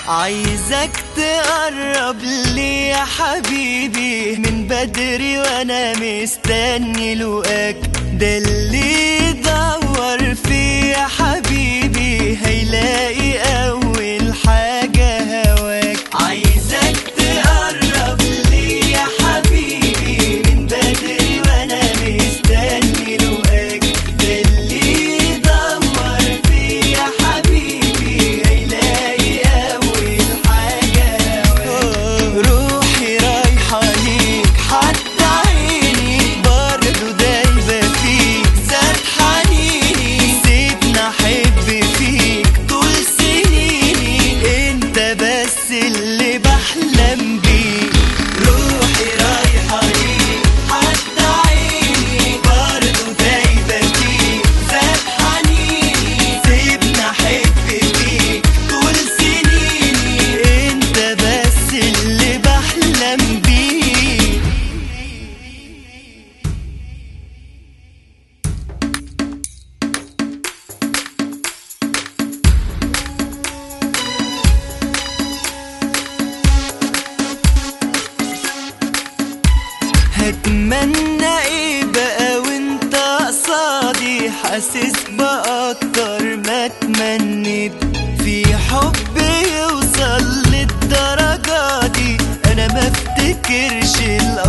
عايزك تقرب لي يا حبيبي من بدري وانا مستني لقاك ده اللي يدور فيه يا حبيبي هيلاقي اول حاجة هواك عايزك تقرب لي يا حبيبي من بدري وانا مستني لقاك ده اللي يدور فيه يا حبيبي هيلاقي اول حاجة هواك روحي رايحة ليك حتى عيني برضه دايبة فيك زاد حنيني سيبنا احب فيك طول سنيني انت بس اللي بحلم بيه روحي رايحة ليك حتى عيني برضه دايبة فيك زاد حنيني سيبنا احب فيك طول سنيني انت بس اللي بحلم بيه هتمنى ايه بقى وانت قصادي حاسس باكتر ما تمنيت في حب يوصل للدرجة دي انا ما افتكرش